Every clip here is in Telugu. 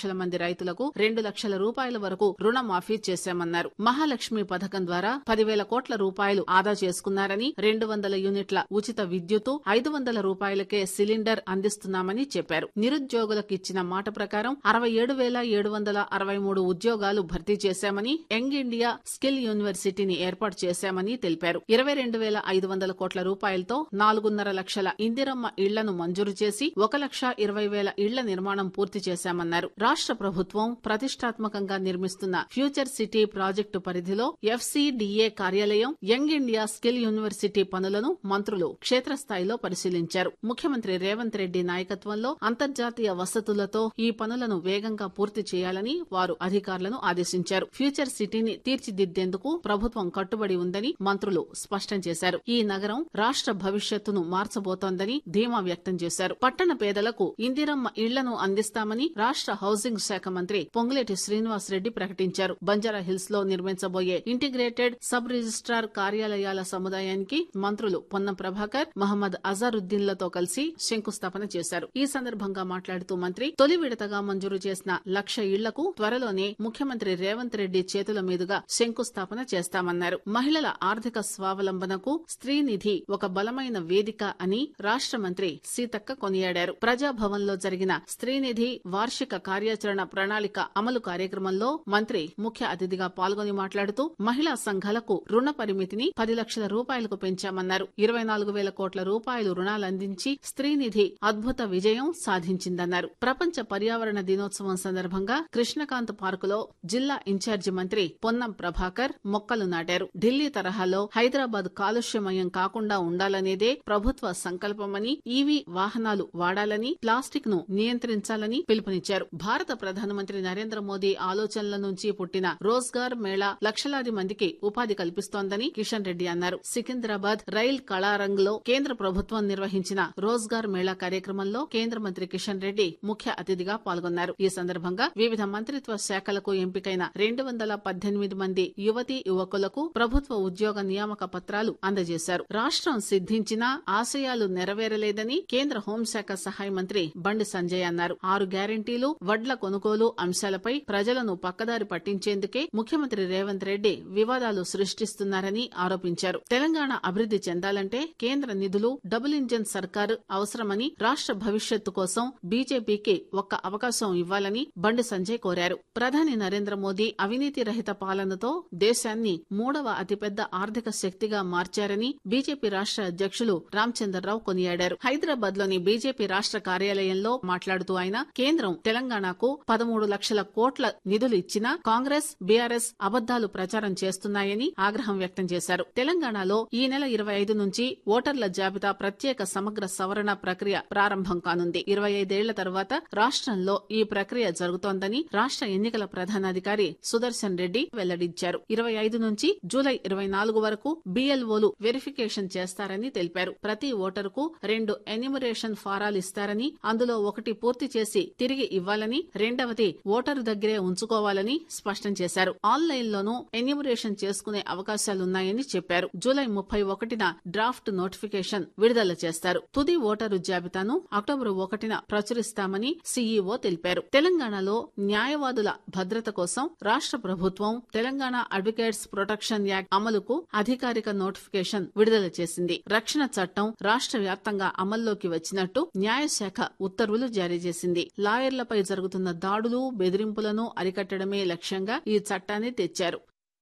లక్షల మంది రైతులకు రెండు లక్షల రూపాయల వరకు రుణమాఫీ చేశామన్నారు మహాలక్ష్మి పథకం ద్వారా పదివేల కోట్ల రూపాయలు ఆదా చేసుకున్నారని రెండు వందల యూనిట్ల ఉచిత విద్యుత్తు ఐదు వందల రూపాయలకే సిలిండర్ అందిస్తున్నామని చెప్పారు నిరుద్యోగులకు ఇచ్చిన మాట ప్రకారం అరవై ఏడు వేల ఏడు వందల అరవై మూడు ఉద్యోగాలు భర్తీ చేశామని యంగ్ ఇండియా స్కిల్ యూనివర్సిటీని ఏర్పాటు చేశామని తెలిపారు ఇరవై రెండు వేల ఐదు వందల కోట్ల రూపాయలతో నాలుగున్నర లక్షల ఇందిరమ్మ ఇళ్లను మంజూరు చేసి ఒక లక్ష ఇరవై వేల ఇళ్ల నిర్మాణం పూర్తి చేశామన్నారు రాష్ట్ర ప్రభుత్వం ప్రతిష్టాత్మకంగా నిర్మిస్తున్న ఫ్యూచర్ సిటీ ప్రాజెక్టు పరిధిలో ఎఫ్సీడీఏ కార్యాలయం యంగ్ ఇండియా స్కిల్ యూనివర్సిటీ పనులను మంత్రులు క్షేత్రస్థాయిలో పరిశీలించారు ముఖ్యమంత్రి రేవంత్ రెడ్డి నాయకత్వంలో అంతర్జాతీయ వసతులతో ఈ పనులను వేగంగా పూర్తి చేయాలని వారు అధికారులను ఆదేశించారు ఫ్యూచర్ సిటీని తీర్చిదిద్దేందుకు ప్రభుత్వం కట్టుబడి ఉందని మంత్రులు స్పష్టం చేశారు ఈ నగరం రాష్ట్ర భవిష్యత్తును మార్చబోతోందని ధీమా వ్యక్తం చేశారు పట్టణ పేదలకు ఇందిరమ్మ ఇళ్లను అందిస్తామని రాష్ట్ర హౌసింగ్ శాఖ మంత్రి పొంగులేటి శ్రీనివాస్ రెడ్డి ప్రకటించారు బంజారా హిల్స్ లో నిర్మించబోయే ఇంటిగ్రేటెడ్ సబ్ రిజిస్ట్రార్ కార్యాలయాల సముదాయానికి మంత్రులు పొన్నం ప్రభాకర్ మహమ్మద్ అజారుద్దీన్ లతో కలిసి శంకుస్థాపన చేశారు ఈ సందర్భంగా మాట్లాడుతూ మంత్రి తొలి విడతగా మంజూరు చేసిన లక్ష ఇళ్లకు త్వరలోనే ముఖ్యమంత్రి రేవంత్ రెడ్డి చేతుల మీదుగా శంకుస్థాపన చేస్తామన్నారు మహిళల ఆర్థిక స్వావలంబనకు స్త్రీ నిధి ఒక బలమైన వేదిక అని రాష్ట్ర మంత్రి సీతక్క కొనియాడారు ప్రజాభవన్ లో జరిగిన స్త్రీనిధి వార్షిక కార్యాచరణ ప్రణాళిక అమలు కార్యక్రమంలో మంత్రి ముఖ్య అతిథిగా పాల్గొని మాట్లాడుతూ మహిళా సంఘాలకు రుణ పరిమితిని పది లక్షల రూపాయలకు పెంచామన్నారు ఇరవై నాలుగు వేల కోట్ల రూపాయలు రుణాలందించి స్త్రీనిధి అద్భుత విజయం సాధించిందన్నారు ప్రపంచ పర్యావరణ దినోత్సవం సందర్భంగా కృష్ణకాంత్ పార్కులో జిల్లా ఇన్ఛార్జి మంత్రి పొన్నం ప్రభాకర్ మొక్కలు నాటారు ఢిల్లీ తరహాలో హైదరాబాద్ కాలుష్యమయం కాకుండా ఉండాలనేదే ప్రభుత్వ సంకల్పమని ఈవీ వాహనాలు వాడాలని ప్లాస్టిక్ ను నియంత్రించాలని పిలుపునిచ్చారు భారత ప్రధానమంత్రి నరేంద్ర మోదీ ఆలోచనల నుంచి పుట్టిన రోజ్గార్ మేళా లక్షలాది మందికి ఉపాధి కల్పిస్తోందని కిషన్ రెడ్డి అన్నారు సికింద్రాబాద్ రైల్ కళారంగ్ లో కేంద్ర ప్రభుత్వం నిర్వహించిన రోజ్గార్ మేళా కార్యక్రమంలో కేంద్ర మంత్రి కిషన్ రెడ్డి ముఖ్య అతిథిగా పాల్గొన్నారు ఈ సందర్భంగా వివిధ మంత్రిత్వ శాఖలకు ఎంపికైన రెండు వందల పద్దెనిమిది మంది యువతీ యువకులకు ప్రభుత్వ ఉద్యోగ నియామక పత్రాలు అందజేశారు రాష్ట్రం సిద్ధించినా ఆశయాలు నెరవేరలేదని కేంద్ర హోంశాఖ సహాయ మంత్రి బండి సంజయ్ అన్నారు ఆరు గ్యారంటీలు వడ్ల కొనుగోలు అంశాలపై ప్రజలను పక్కదారి పట్టించేందుకే ముఖ్యమంత్రి రేవంత్ రెడ్డి వివాదాలు సృష్టిస్తున్నారని ఆరోపించారు తెలంగాణ అభివృద్ది చెందాలంటే కేంద్ర నిధులు డబుల్ ఇంజన్ సర్కారు అవసరమని రాష్ట్ర భవిష్యత్తు కోసం బీజేపీకి ఒక్క అవకాశం ఇవ్వాలని బండి సంజయ్ కోరారు ప్రధాని నరేంద్ర మోదీ అవినీతి రహిత పాలనతో దేశాన్ని మూడవ అతిపెద్ద ఆర్థిక శక్తిగా మార్చారని బీజేపీ రాష్ట్ర అధ్యక్షులు రామచంద్రరావు కొనియాడారు హైదరాబాద్ లోని బీజేపీ రాష్ట్ర కార్యాలయంలో మాట్లాడుతూ ఆయన కేంద్రం తెలంగాణకు పదమూడు లక్షల కోట్ల నిధులు ఇచ్చినా కాంగ్రెస్ బీఆర్ఎస్ అబద్దాలు ప్రచారం చేస్తున్నాయని ఆగ్రహం వ్యక్తం చేశారు తెలంగాణలో ఈ నెల ఇరవై ఐదు నుంచి ఓటర్ల జాబితా ప్రత్యేక సమగ్ర సవరణ ప్రక్రియ ప్రారంభం కానుంది ఇరవై ఐదేళ్ల తర్వాత రాష్ట్రంలో ఈ ప్రక్రియ జరుగుతోందని రాష్ట్ర ఎన్నికల ప్రధానాధికారి సుదర్శన్ రెడ్డి వెల్లడించారు ఇరవై ఐదు నుంచి జూలై ఇరవై నాలుగు వరకు బీఎల్ఓలు వెరిఫికేషన్ చేస్తారని తెలిపారు ప్రతి ఓటరుకు రెండు ఎన్యూమరేషన్ ఫారాలు ఇస్తారని అందులో ఒకటి పూర్తి చేసి తిరిగి ఇవ్వాలని రెండవది ఓటరు దగ్గరే ఉంచుకోవాలని స్పష్టం చేశారు ఆన్లైన్ లోనూ ఎన్యూమరేషన్ చేసుకునే అవకాశాలున్నాయని చెప్పారు జూలై ముప్పై ఒకటిన డ్రాఫ్ట్ నోటిఫికేషన్ విడుదల చేస్తారు తుది ఓటరు జాబితాను అక్టోబర్ ఒకటిన ప్రచురిస్తామని సీఈఓ తెలిపారు తెలంగాణలో న్యాయవాదుల భద్రత కోసం రాష్ట్ర ప్రభుత్వం తెలంగాణ అడ్వకేట్స్ ప్రొటెక్షన్ యాక్ట్ అమలుకు అధికారిక నోటిఫికేషన్ విడుదల చేసింది రక్షణ చట్టం రాష్ట్ర వ్యాప్తంగా అమల్లోకి వచ్చినట్టు న్యాయశాఖ ఉత్తర్వులు జారీ చేసింది లాయర్లపై జరుగుతున్న దాడులు బెదిరింపులను అరికట్టడమే లక్ష్యంగా ఈ చట్టాన్ని తెచ్చారు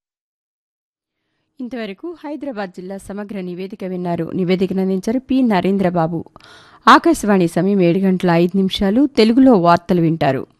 ఇంతవరకు హైదరాబాద్ జిల్లా సమగ్ర నివేదిక విన్నారు నివేదికను అందించారు పి నరేంద్రబాబు ఆకాశవాణి సమయం ఏడు గంటల ఐదు నిమిషాలు తెలుగులో వార్తలు వింటారు